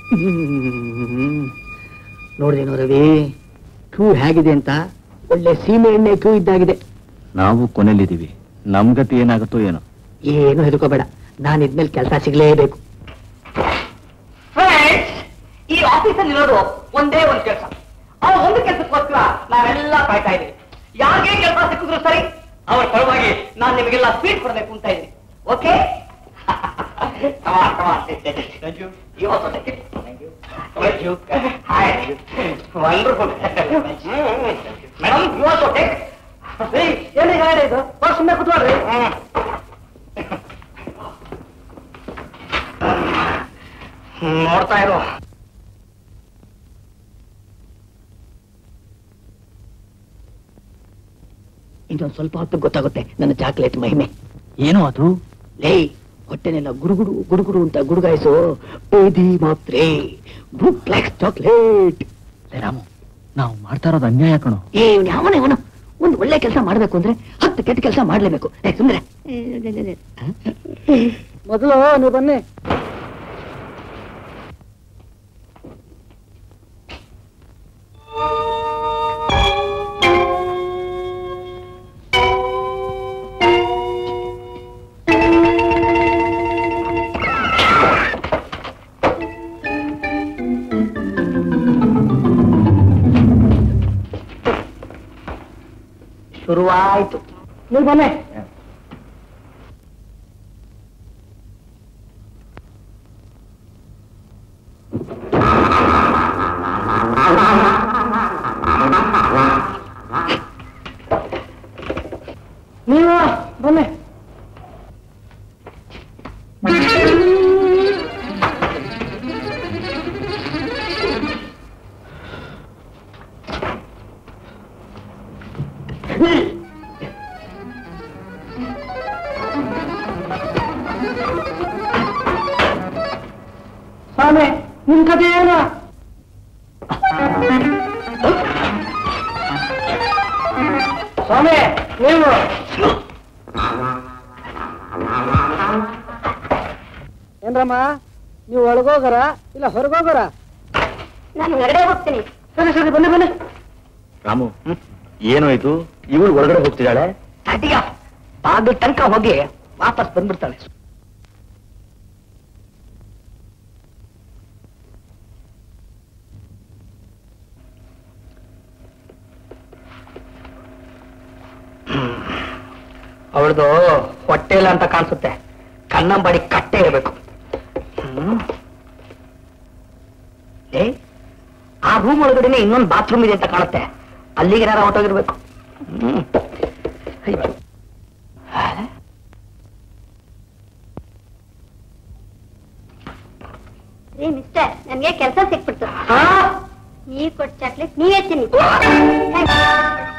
ನೋಡ್ದೇನೋ Ravi Q ಹೇಗಿದೆ ಅಂತ ಒಳ್ಳೆ ಸೀಮೆ ಎಣ್ಣೆ ಕ್ಯೂ ಇದ್ದಾಗಿದೆ ನಾವು ಕೊನೆಯಲ್ಲಿದ್ದೀವಿ ನಮ್ ಗತಿ ಏನಾಗುತ್ತೋ ಏನೋ ಏನು ಹೆದರ್ಕೋಬೇಡ ನಾನು ಇದ್ಮೇಲೆ ಕೆಲಸ ಸಿಗ್ಲೇಬೇಕು ಈ ಆಫೀಸಲ್ಲಿ ಇರೋದು ಒಂದೇ ಒಂದು ಕೆಲಸ ಆ ಒಂದು ಕೆಲಸಕ್ಕೋಸ್ಕರ ನಾವೆಲ್ಲ ಕಾಯ್ತಾ ಇದ್ದೀವಿ ಯಾರಿಗೆ ಕೆಲಸ ಸಿಕ್ಕಿದ್ರು ಸರಿ ಅವ್ರ ಪರವಾಗಿ ನಾನು ನಿಮಗೆಲ್ಲ ಸ್ವೀಟ್ ಕೊಡಬೇಕು ಅಂತ ಇದ್ದೀನಿ okay You also take it. Thank you. Thank you. Hi. Wonderful. Madam, you also take. ಏನೇ ಗಾಡಿ ಇದು ಬಸ್ ಸುಮ್ಮನೆ ಕೂತ್ಕೊಳ್ರಿ ನೋಡ್ತಾ ಇರೋ ಇನ್ನೊಂದು ಸ್ವಲ್ಪ ಹೊತ್ತು ಗೊತ್ತಾಗುತ್ತೆ ನನ್ನ ಚಾಕ್ಲೇಟ್ ಮಹಿಮೆ ಏನೋ ಅದು ಲೇ ಹೊಟ್ಟೆನೆಲ್ಲ ಗುಡುಗುಡು ಗುಡುಗುಡು ಅಂತ ಗುಡುಗಾಯಿಸು ಬೇದಿ ಮಾತ್ರೆ ಗುಡ್ ಲೈಕ್ ಚಾಕ್ಲೇಟ್ ಲೇ ರಾಮು ನಾವು ಮಾಡ್ತಾ ಇರೋದು ಅನ್ಯಾಯ ಕಣೋ ಏ ಇವ್ನು ಯಾವನ ಇವನು ಒಂದು ಒಳ್ಳೆ ಕೆಲಸ ಮಾಡ್ಬೇಕು ಅಂದ್ರೆ ಹತ್ತು ಕೆಟ್ಟ ಕೆಲಸ ಮಾಡ್ಲೇಬೇಕು ಏ ಸುಂದ್ರೆ ಮೊದಲು ನೀವು ಬನ್ನಿ ಶುರುವಾಯ್ತು ನೀವು ಬನ್ನಿ ನೀವು ಬನ್ನಿ ಸ್ವಾಮಿ ನಿಮ್ ಕಥೆ ಏನು ಸ್ವಾಮಿ ನೀವು ಏನ್ರಮ್ಮ ನೀವು ಒಳಗೋಗರ ಇಲ್ಲ ಹೊರಗೋಗರ ನಾನು ಹೊರಗಡೆ ಹೋಗ್ತೀನಿ ಸರಿ ಸರಿ ಬನ್ನಿ ಬನ್ನಿ ರಾಮು ಏನೋಯ್ತು ಇವಳು ಒಳಗಡೆ ಹೋಗ್ತಿದ್ದಾಳೆ ಅಡಿಯ ಬಾಗಿಲು ತನಕ ಹೋಗಿ ವಾಪಸ್ ಬಂದ್ಬಿಡ್ತಾಳೆ ಅವಳದು ಹೊಟ್ಟೆ ಇಲ್ಲ ಅಂತ ಕಾಣಿಸುತ್ತೆ ಕನ್ನಂಬಾಡಿ ಕಟ್ಟೆ ಇರಬೇಕು ಏ ಆ ರೂಮ್ ಒಳಗಡೆನೆ ಇನ್ನೊಂದು ಬಾತ್ರೂಮ್ ಇದೆ ಅಂತ ಕಾಣುತ್ತೆ ಅಲ್ಲಿಗೆ ಯಾರು ಹೊಟ್ಟೋಗಿರ್ಬೇಕು ಹ್ಮ್ ಆಯ್ತು ರೀ ಮಿಸ್ಟರ್ ನನ್ಗೆ ಕೆಲಸ ಸಿಕ್ಬಿಡ್ತು ಆ? ನೀವ್ ಕೊಟ್ಟ ಚಾಕ್ಲೇಟ್ ನೀವೇ ತಿನ್ನಿ